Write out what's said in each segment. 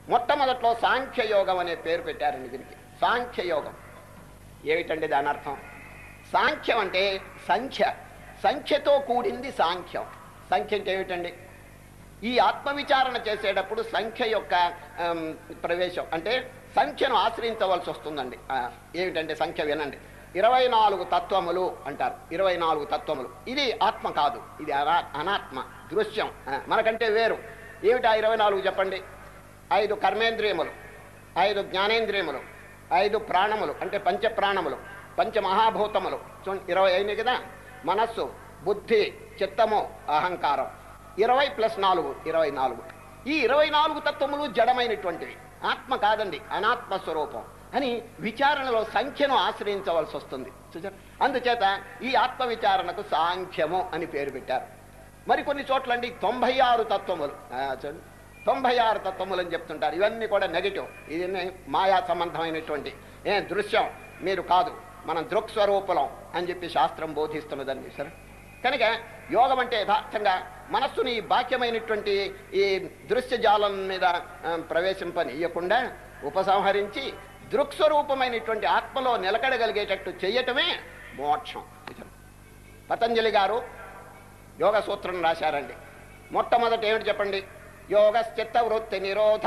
మొట్టమొదట్లో సాంఖ్యయోగం అనే పేరు పెట్టారండి దీనికి సాంఖ్యయోగం ఏమిటండి దాని అర్థం సాంఖ్యం అంటే సంఖ్య సంఖ్యతో కూడింది సాంఖ్యం సంఖ్య అంటే ఏమిటండి ఈ ఆత్మవిచారణ చేసేటప్పుడు సంఖ్య యొక్క ఆమ్, ప్రవేశం అంటే సంఖ్యను ఆశ్రయించవలసి వస్తుందండి ఆ, ఏమిటంటే సంఖ్య వినండి ఇరవై నాలుగు తత్వములు అంటారు ఇరవై నాలుగు తత్వములు ఇది ఆత్మ కాదు ఇది అనా అనాత్మ దృశ్యం ఆ, మనకంటే వేరు ఏమిటి ఆ ఇరవై నాలుగు చెప్పండి ఐదు కర్మేంద్రియములు ఐదు జ్ఞానేంద్రియములు ఐదు ప్రాణములు అంటే పంచ ప్రాణములు పంచ మహాభూతములు చూడండి ఇరవై అయినాయి కదా మనస్సు బుద్ధి చిత్తము అహంకారం ఇరవై ప్లస్ నాలుగు ఇరవై నాలుగు ఈ ఇరవై నాలుగు తత్వములు జడమైనటువంటివి ఆత్మ కాదండి అనాత్మ స్వరూపం అని విచారణలో సంఖ్యను ఆశ్రయించవలసి వస్తుంది చూసారా అందుచేత ఈ ఆత్మ విచారణకు సాంఖ్యము అని పేరు పెట్టారు మరికొన్ని చోట్లండి తొంభై ఆరు తత్వములు ఆ, చూడండి తొంభై ఆరు తత్వములు అని చెప్తుంటారు ఇవన్నీ కూడా నెగిటివ్ ఇది మాయా సంబంధమైనటువంటి ఏ దృశ్యం మీరు కాదు మనం దృక్స్వరూపులం అని చెప్పి శాస్త్రం బోధిస్తున్నదండి సరే కనుక యోగం అంటే యథార్థంగా మనస్సుని ఈ బాక్యమైనటువంటి ఈ దృశ్యజాలం మీద ఆ, ప్రవేశింపనీయకుండా ఉపసంహరించి దృక్స్వరూపమైనటువంటి ఆత్మలో నిలకడగలిగేటట్టు చేయటమే మోక్షం పతంజలి గారు యోగ సూత్రం రాశారండి మొట్టమొదట ఏమిటి చెప్పండి యోగశ్చిత్త వృత్తి నిరోధ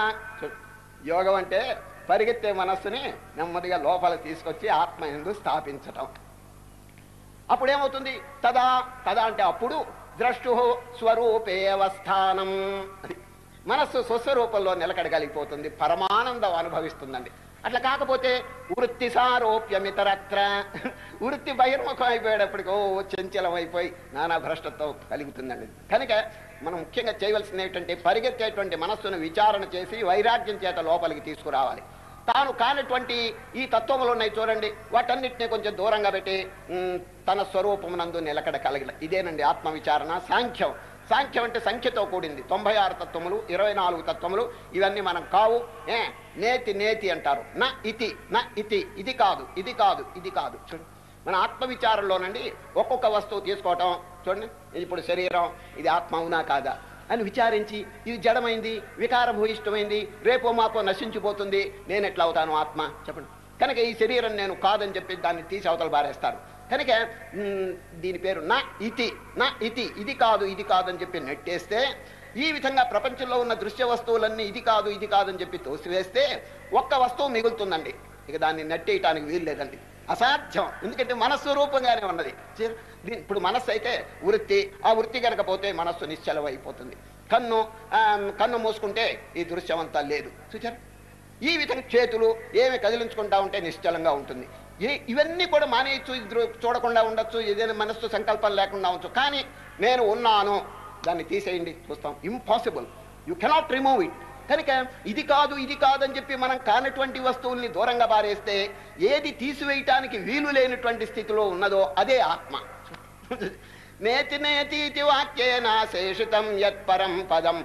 యోగం అంటే పరిగెత్తే మనస్సుని నెమ్మదిగా లోపల తీసుకొచ్చి ఆత్మ ఎందు స్థాపించటం అప్పుడేమవుతుంది తదా తదా అంటే అప్పుడు ద్రష్టు స్వరూపేవస్థానం అది మనస్సు స్వస్వరూపంలో నిలకడగలిగిపోతుంది పరమానందం అనుభవిస్తుందండి అట్లా కాకపోతే వృత్తి సారోప్యమితరత్ర వృత్తి బహిర్ముఖం అయిపోయేటప్పటికి ఓ చంచలం అయిపోయి నానా భ్రష్టత్వం కలుగుతుందండి కనుక మనం ముఖ్యంగా చేయవలసింది ఏంటంటే పరిగెత్తేటువంటి మనస్సును విచారణ చేసి వైరాగ్యం చేత లోపలికి తీసుకురావాలి తాను కానటువంటి ఈ తత్వములు ఉన్నాయి చూడండి వాటన్నిటిని కొంచెం దూరంగా పెట్టి ఉమ్, తన స్వరూపమునందు నిలకడ కలగల ఇదేనండి ఆత్మ విచారణ సాంఖ్యం సాంఖ్యం అంటే సంఖ్యతో కూడింది తొంభై ఆరు తత్వములు ఇరవై నాలుగు తత్వములు ఇవన్నీ మనం కావు ఏ నేతి నేతి అంటారు నా ఇతి నా ఇతి ఇది కాదు ఇది కాదు ఇది కాదు చూడండి మన ఆత్మ విచారంలోనండి ఒక్కొక్క వస్తువు తీసుకోవటం చూడండి ఇప్పుడు శరీరం ఇది ఆత్మ అవునా కాదా అని విచారించి ఇది జడమైంది వికారభూయిష్టమైంది రేపో మాపో నశించిపోతుంది నేను ఎట్లా అవుతాను ఆత్మ చెప్పండి కనుక ఈ శరీరం నేను కాదని చెప్పి దాన్ని తీసి అవతల బారేస్తారు కనుక మ్, దీని పేరు నా ఇతి నా ఇతి ఇది కాదు ఇది కాదు అని చెప్పి నెట్టేస్తే ఈ విధంగా ప్రపంచంలో ఉన్న దృశ్య వస్తువులన్నీ ఇది కాదు ఇది కాదని చెప్పి తోసివేస్తే ఒక్క వస్తువు మిగులుతుందండి ఇక దాన్ని నెట్టేయటానికి వీలు లేదండి అసాధ్యం ఎందుకంటే మనస్సు రూపంగానే ఉన్నది చే- దీ- ఇప్పుడు మనస్సు అయితే వృత్తి ఆ వృత్తి కనుక పోతే మనస్సు నిశ్చలం అయిపోతుంది కన్ను ఆ, కన్ను మూసుకుంటే ఈ దృశ్యం అంతా లేదు చూచారు ఈ విధంగా చేతులు ఏమి కదిలించుకుంటా ఉంటే నిశ్చలంగా ఉంటుంది ఈ ఇవన్నీ కూడా మానేయచ్చు ఇది దృ- చూడకుండా ఉండొచ్చు ఏదైనా మనస్సు సంకల్పం లేకుండా ఉండొచ్చు కానీ నేను ఉన్నాను దాన్ని తీసేయండి చూస్తాం impossible you cannot remove it కనుక ఇది కాదు ఇది కాదని చెప్పి మనం కానటువంటి వస్తువుల్ని దూరంగా పారేస్తే ఏది తీసివేయటానికి వీలు లేనటువంటి స్థితిలో ఉన్నదో అదే ఆత్మ నేతి నేతీతి వాక్యేన శేషితం యత్పరం పదం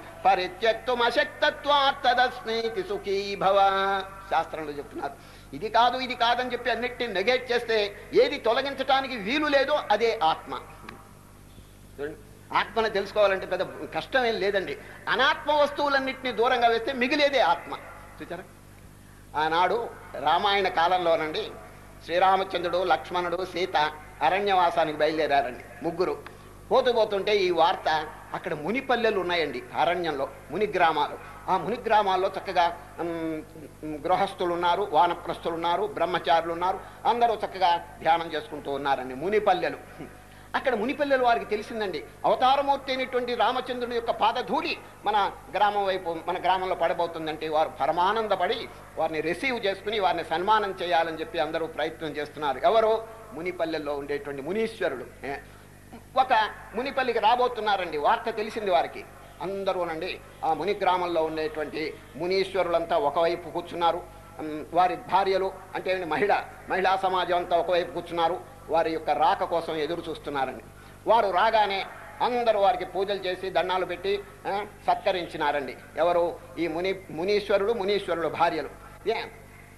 పరిత్యక్తుమశక్తత్వాత్తదస్మీతి సుఖీ భవ శాస్త్రంలో చెప్తున్నారు ఇది కాదు ఇది కాదని చెప్పి అన్నిటిని నెగేట్ చేస్తే ఏది తొలగించటానికి వీలు లేదో అదే ఆత్మ చూడండి, ఆత్మను తెలుసుకోవాలంటే పెద్ద కష్టం ఏం లేదండి అనాత్మ వస్తువులన్నింటినీ దూరంగా వేస్తే మిగిలేదే ఆత్మ చూచారా ఆనాడు రామాయణ కాలంలోనండి శ్రీరామచంద్రుడు లక్ష్మణుడు సీత అరణ్యవాసానికి బయలుదేరారండి ముగ్గురు పోతూ పోతుంటే ఈ వార్త అక్కడ మునిపల్లెలు ఉన్నాయండి అరణ్యంలో ముని గ్రామాలు ఆ ముని గ్రామాల్లో చక్కగా ఉమ్, ఉమ్, గృహస్థులు ఉన్నారు వానప్రస్థులు ఉన్నారు బ్రహ్మచారులు ఉన్నారు అందరూ చక్కగా ధ్యానం చేసుకుంటూ ఉన్నారండి మునిపల్లెలు అక్కడ మునిపల్లెలు వారికి తెలిసిందండి అవతారమూర్తి అయినటువంటి రామచంద్రుని యొక్క పాదధూళి మన గ్రామం వైపు మన గ్రామంలో పడబోతుందంటే వారు పరమానందపడి వారిని రిసీవ్ చేసుకుని వారిని సన్మానం చేయాలని చెప్పి అందరూ ప్రయత్నం చేస్తున్నారు ఎవరు మునిపల్లెల్లో ఉండేటువంటి మునీశ్వరుడు ఏ, ఒక మునిపల్లికి రాబోతున్నారండి వార్త తెలిసింది వారికి అందరూనండి ఆ ముని గ్రామంలో ఉండేటువంటి మునీశ్వరులంతా ఒకవైపు కూర్చున్నారు ఉమ్, వారి భార్యలు అంటే మహిళ మహిళా సమాజం అంతా ఒకవైపు కూర్చున్నారు వారి యొక్క రాక కోసం ఎదురు చూస్తున్నారండి వారు రాగానే అందరూ వారికి పూజలు చేసి దండాలు పెట్టి ఆ, సత్కరించినారండి ఎవరు ఈ ముని మునీశ్వరుడు మునీశ్వరుడు భార్యలు ఏ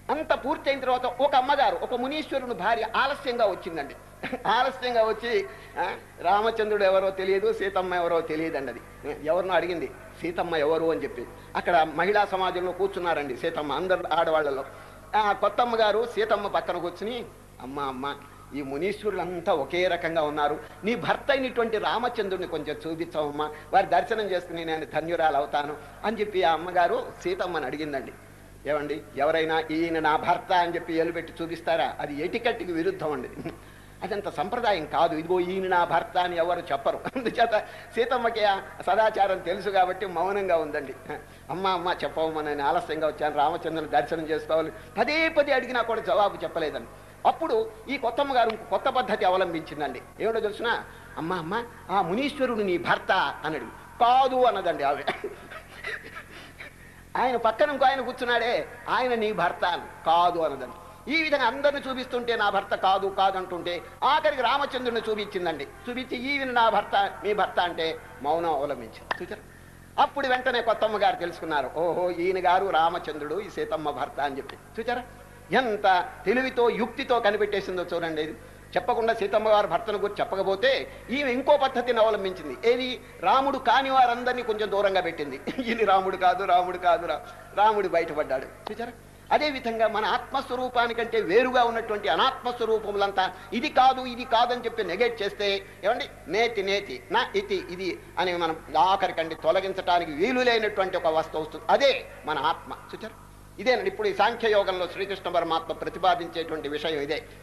అంత పూర్తయిన తర్వాత ఒక అమ్మగారు ఒక మునీశ్వరుని భార్య ఆలస్యంగా వచ్చిందండి ఆలస్యంగా వచ్చి ఆ, రామచంద్రుడు ఎవరో తెలియదు సీతమ్మ ఎవరో తెలియదండి అది ఎవరినో అడిగింది సీతమ్మ ఎవరు అని చెప్పి అక్కడ మహిళా సమాజంలో కూర్చున్నారండి సీతమ్మ అందరు ఆడవాళ్ళలో ఆ కొత్తమ్మ గారు సీతమ్మ పక్కన కూర్చుని అమ్మ అమ్మ ఈ మునీశ్వరులంతా ఒకే రకంగా ఉన్నారు నీ భర్త అయినటువంటి రామచంద్రుడిని కొంచెం చూపించావమ్మా వారి దర్శనం చేసుకుని నేను ధన్యురాలు అవుతాను అని చెప్పి ఆ అమ్మగారు సీతమ్మని అడిగిందండి ఏమండి ఎవరైనా ఈయన నా భర్త అని చెప్పి ఎలుపెట్టి చూపిస్తారా అది ఎటికట్టికి విరుద్ధం అండి అదంత సంప్రదాయం కాదు ఇదిగో ఈయన నా భర్త అని ఎవరు చెప్పరు అందుచేత సీతమ్మకి ఆ సదాచారం తెలుసు కాబట్టి మౌనంగా ఉందండి అమ్మ అమ్మ చెప్పవమ్మ నేను ఆలస్యంగా వచ్చాను రామచంద్రుని దర్శనం చేసుకోవాలి పదే పదే అడిగినా కూడా జవాబు చెప్పలేదండి అప్పుడు ఈ కొత్తమ్మ గారు ఇంకో కొత్త పద్ధతి అవలంబించిందండి ఏమిటో తెలుసిన అమ్మ అమ్మ ఆ మునీశ్వరుడు నీ భర్త అన్నాడు కాదు అన్నదండి ఆవిడ ఆయన పక్కన ఇంకో ఆయన కూర్చున్నాడే ఆయన నీ భర్త అని కాదు అన్నదండి ఈ విధంగా అందరిని చూపిస్తుంటే నా భర్త కాదు కాదు అంటుంటే ఆఖరికి రామచంద్రుని చూపించిందండి చూపించి ఈవిన నా భర్త మీ భర్త అంటే మౌనం అవలంబించింది చూచారు అప్పుడు వెంటనే కొత్తమ్మ గారు తెలుసుకున్నారు ఓహో ఈయన గారు రామచంద్రుడు ఈ సీతమ్మ భర్త అని చెప్పి చూచారా ఎంత తెలివితో యుక్తితో కనిపెట్టేసిందో చూడండి ఇది చెప్పకుండా సీతమ్మ గారు భర్తను గురించి చెప్పకపోతే ఈమె ఇంకో పద్ధతిని అవలంబించింది ఏది రాముడు కాని వారందరినీ కొంచెం దూరంగా పెట్టింది ఇది రాముడు కాదు రాముడు కాదు రా రాముడు బయటపడ్డాడు చూచారా అదే విధంగా మన ఆత్మస్వరూపానికంటే వేరుగా ఉన్నటువంటి అనాత్మస్వరూపములంతా ఇది కాదు ఇది కాదని చెప్పి నెగెట్ చేస్తే ఏమండి నేతి నేతి నా ఇతి ఇది అని మనం ఆఖరికండి తొలగించడానికి వీలు లేనటువంటి ఒక వస్తువు వస్తుంది అదే మన ఆత్మ చూచారు ఇదేనండి ఇప్పుడు ఈ సాంఖ్యయోగంలో శ్రీకృష్ణ పరమాత్మ ప్రతిపాదించేటువంటి విషయం ఇదే